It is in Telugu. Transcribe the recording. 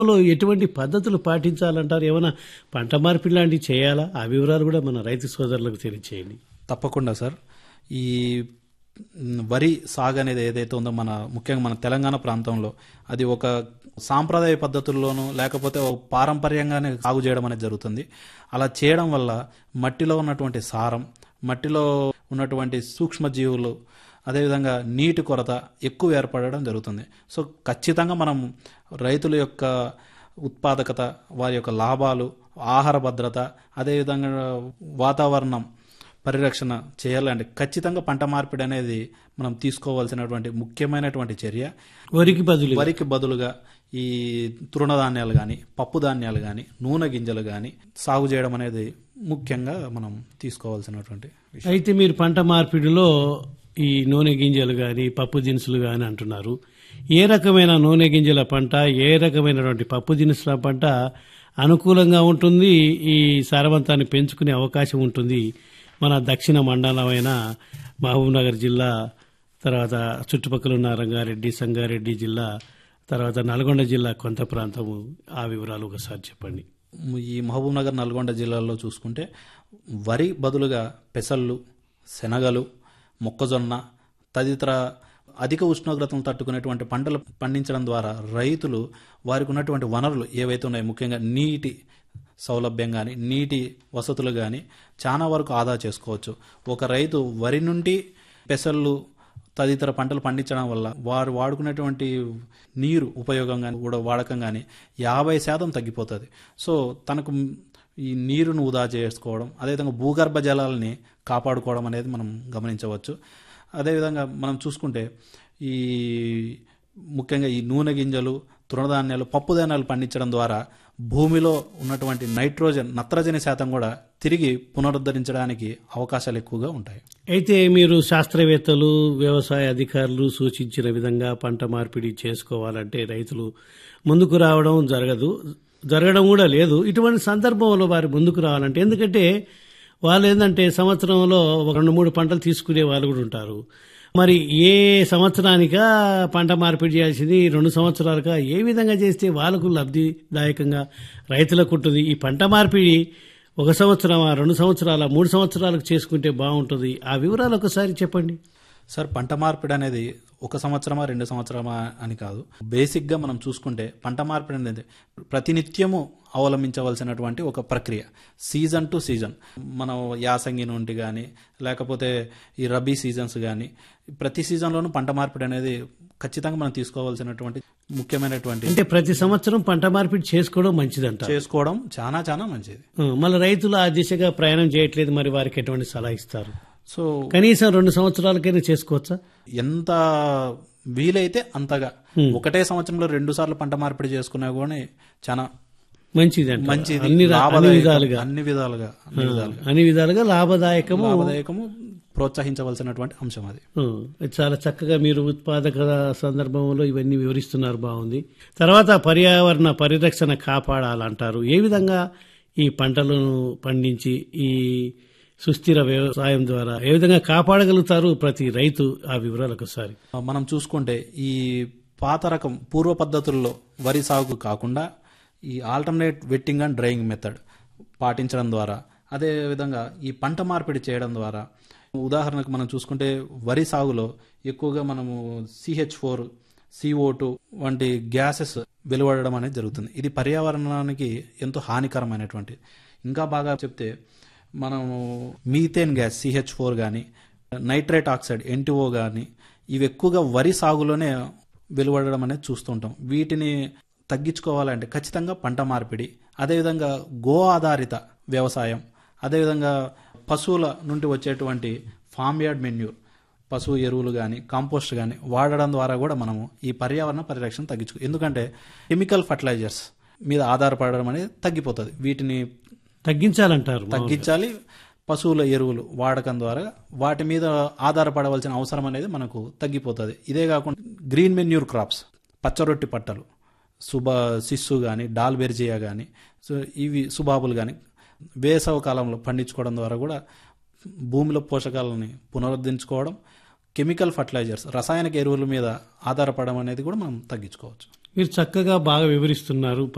లో ఎటువంటి పద్ధతులు పాటించాలంటారు ఏమైనా పంట మార్పిడి లాంటివి చేయాలా ఆ వివరాలు కూడా మన రైతు సోదరులకు తెలియచేయండి తప్పకుండా సార్ ఈ మ్, వరి సాగు అనేది ఏదైతే ఉందో మన ముఖ్యంగా మన తెలంగాణ ప్రాంతంలో అది ఒక సాంప్రదాయ పద్ధతుల్లోనూ లేకపోతే ఒక పారంపర్యంగానే సాగు చేయడం అనేది జరుగుతుంది అలా చేయడం వల్ల మట్టిలో ఉన్నటువంటి సారం మట్టిలో ఉన్నటువంటి సూక్ష్మజీవులు అదేవిధంగా నీటి కొరత ఎక్కువ ఏర్పడడం జరుగుతుంది సో ఖచ్చితంగా మనం రైతుల యొక్క ఉత్పాదకత వారి యొక్క లాభాలు ఆహార భద్రత అదేవిధంగా వాతావరణం పరిరక్షణ చేయాలంటే ఖచ్చితంగా పంట మార్పిడి అనేది మనం తీసుకోవాల్సినటువంటి ముఖ్యమైనటువంటి చర్య వరికి బదులు వరికి బదులుగా ఈ తృణధాన్యాలు కానీ పప్పు ధాన్యాలు కానీ నూనె గింజలు కానీ సాగు చేయడం అనేది ముఖ్యంగా మనం తీసుకోవాల్సినటువంటి విషయం అయితే మీరు పంట మార్పిడిలో ఈ నూనె గింజలు కానీ పప్పు దినుసులు కానీ అంటున్నారు ఏ రకమైన నూనె గింజల పంట ఏ రకమైనటువంటి పప్పు దినుసుల పంట అనుకూలంగా ఉంటుంది ఈ సారవంతాన్ని పెంచుకునే అవకాశం ఉంటుంది మన దక్షిణ మండలమైన మహబూబ్నగర్ జిల్లా తర్వాత చుట్టుపక్కల ఉన్న రంగారెడ్డి సంగారెడ్డి జిల్లా తర్వాత నల్గొండ జిల్లా కొంత ప్రాంతము ఆ వివరాలు ఒకసారి చెప్పండి ఈ మహబూబ్ నగర్ నల్గొండ జిల్లాలో చూసుకుంటే వరి బదులుగా పెసళ్ళు శనగలు మొక్కజొన్న తదితర అధిక ఉష్ణోగ్రతను తట్టుకునేటువంటి పంటలు పండించడం ద్వారా రైతులు వారికి ఉన్నటువంటి వనరులు ఏవైతే ఉన్నాయో ముఖ్యంగా నీటి సౌలభ్యం కానీ నీటి వసతులు కానీ చాలా వరకు ఆదా చేసుకోవచ్చు ఒక రైతు వరి నుండి పెసళ్ళు తదితర పంటలు పండించడం వల్ల వారు వాడుకునేటువంటి నీరు ఉపయోగం కానీ కూడా వాడకం కానీ యాభై శాతం తగ్గిపోతుంది సో తనకు ఈ నీరును వృధా చేసుకోవడం అదేవిధంగా భూగర్భ జలాలని కాపాడుకోవడం అనేది మనం గమనించవచ్చు అదేవిధంగా మనం చూసుకుంటే ఈ ముఖ్యంగా ఈ నూనె గింజలు తృణధాన్యాలు పప్పు ధాన్యాలు పండించడం ద్వారా భూమిలో ఉన్నటువంటి నైట్రోజన్ నత్రజని శాతం కూడా తిరిగి పునరుద్ధరించడానికి అవకాశాలు ఎక్కువగా ఉంటాయి అయితే మీరు శాస్త్రవేత్తలు వ్యవసాయ అధికారులు సూచించిన విధంగా పంట మార్పిడి చేసుకోవాలంటే రైతులు ముందుకు రావడం జరగదు జరగడం కూడా లేదు ఇటువంటి సందర్భంలో వారు ముందుకు రావాలంటే ఎందుకంటే వాళ్ళు ఏంటంటే సంవత్సరంలో ఒక రెండు మూడు పంటలు తీసుకునే వాళ్ళు కూడా ఉంటారు మరి ఏ సంవత్సరానికా పంట మార్పిడి చేయాల్సింది రెండు సంవత్సరాలుగా ఏ విధంగా చేస్తే వాళ్ళకు లబ్ధిదాయకంగా రైతులకు ఉంటుంది ఈ పంట మార్పిడి ఒక సంవత్సరమా రెండు సంవత్సరాల మూడు సంవత్సరాలకు చేసుకుంటే బాగుంటుంది ఆ వివరాలు ఒకసారి చెప్పండి సార్ పంట మార్పిడి అనేది ఒక సంవత్సరమా రెండు సంవత్సరమా అని కాదు బేసిక్గా మనం చూసుకుంటే పంట మార్పిడి అనేది ప్రతినిత్యము అవలంబించవలసినటువంటి ఒక ప్రక్రియ సీజన్ టు సీజన్ మనం యాసంగి నుండి కానీ లేకపోతే ఈ రబీ సీజన్స్ కానీ ప్రతి సీజన్లోనూ పంట మార్పిడి అనేది ఖచ్చితంగా మనం తీసుకోవాల్సినటువంటి ముఖ్యమైనటువంటి అంటే ప్రతి సంవత్సరం పంట మార్పిడి చేసుకోవడం మంచిదంట చేసుకోవడం చాలా చాలా మంచిది మళ్ళీ రైతులు ఆ దిశగా ప్రయాణం చేయట్లేదు మరి వారికి ఎటువంటి సలహా ఇస్తారు సో కనీసం రెండు సంవత్సరాలకైనా చేసుకోవచ్చా ఎంత వీలైతే అంతగా ఒకటే సంవత్సరంలో రెండు సార్లు పంట మార్పిడి చేసుకున్నా కూడా చాలా మంచిది అంట మంచిది అన్ని రా- అన్ని లాభదాయకం. విధాలుగా అన్ని విధాలుగా అన్ని విధాలుగా అన్ని విధాలుగా లాభదాయకము లాభదాయకము ప్రోత్సహించవలసినటువంటి అంశం అది ఆ, చాలా చక్కగా మీరు ఉత్పాదక సందర్భంలో ఇవన్నీ వివరిస్తున్నారు బాగుంది తర్వాత పర్యావరణ పరిరక్షణ కాపాడాలంటారు ఏ విధంగా ఈ పంటలను పండించి ఈ సుస్థిర వ్యవసాయం ద్వారా ఏ విధంగా కాపాడగలుగుతారు ప్రతి రైతు ఆ వివరాలు ఒకసారి మనం చూసుకుంటే ఈ పాత రకం పూర్వ పద్ధతుల్లో వరి సాగు కాకుండా ఈ alternate wetting and drying method పాటించడం ద్వారా అదే విధంగా ఈ పంట మార్పిడి చేయడం ద్వారా ఉదాహరణకు మనం చూసుకుంటే వరి సాగులో ఎక్కువగా మనము సిహెచ్ ఫోర్ సిఓ టూ వంటి గ్యాసెస్ వెలువడడం అనేది జరుగుతుంది ఇది పర్యావరణానికి ఎంతో హానికరమైనటువంటి ఇంకా బాగా చెప్తే మనము మీథేన్ గ్యాస్ సిహెచ్ ఫోర్ కానీ నైట్రేట్ ఆక్సైడ్ ఎన్టీఓ కానీ ఇవి ఎక్కువగా వరి సాగులోనే వెలువడడం అనేది చూస్తుంటాం వీటిని తగ్గించుకోవాలంటే ఖచ్చితంగా పంట మార్పిడి అదేవిధంగా గో ఆధారిత వ్యవసాయం అదేవిధంగా పశువుల నుండి వచ్చేటువంటి ఫామ్ యార్డ్ మెన్యూర్ పశువు ఎరువులు కానీ కాంపోస్ట్ కానీ వాడడం ద్వారా కూడా మనము ఈ పర్యావరణ పరిరక్షణ తగ్గించుకో ఎందుకంటే కెమికల్ ఫర్టిలైజర్స్ మీద ఆధారపడడం అనేది తగ్గిపోతుంది వీటిని తగ్గించాలంటారు తగ్గించాలి పశువుల ఎరువులు వాడకం ద్వారా వాటి మీద ఆధారపడవలసిన అవసరం అనేది మనకు తగ్గిపోతుంది ఇదే కాకుండా గ్రీన్ మెన్యూర్ క్రాప్స్ పచ్చరొట్టి పట్టలు సుబ సిస్సు కానీ డాల్బెర్జియా కానీ సో ఇవి సుబాబులు కానీ వేసవ కాలంలో పండించుకోవడం ద్వారా కూడా భూమిలో పోషకాలని పునరుద్ధరించుకోవడం కెమికల్ ఫర్టిలైజర్స్ రసాయనిక ఎరువుల మీద ఆధారపడడం అనేది కూడా మనం తగ్గించుకోవచ్చు మీరు చక్కగా బాగా వివరిస్తున్నారు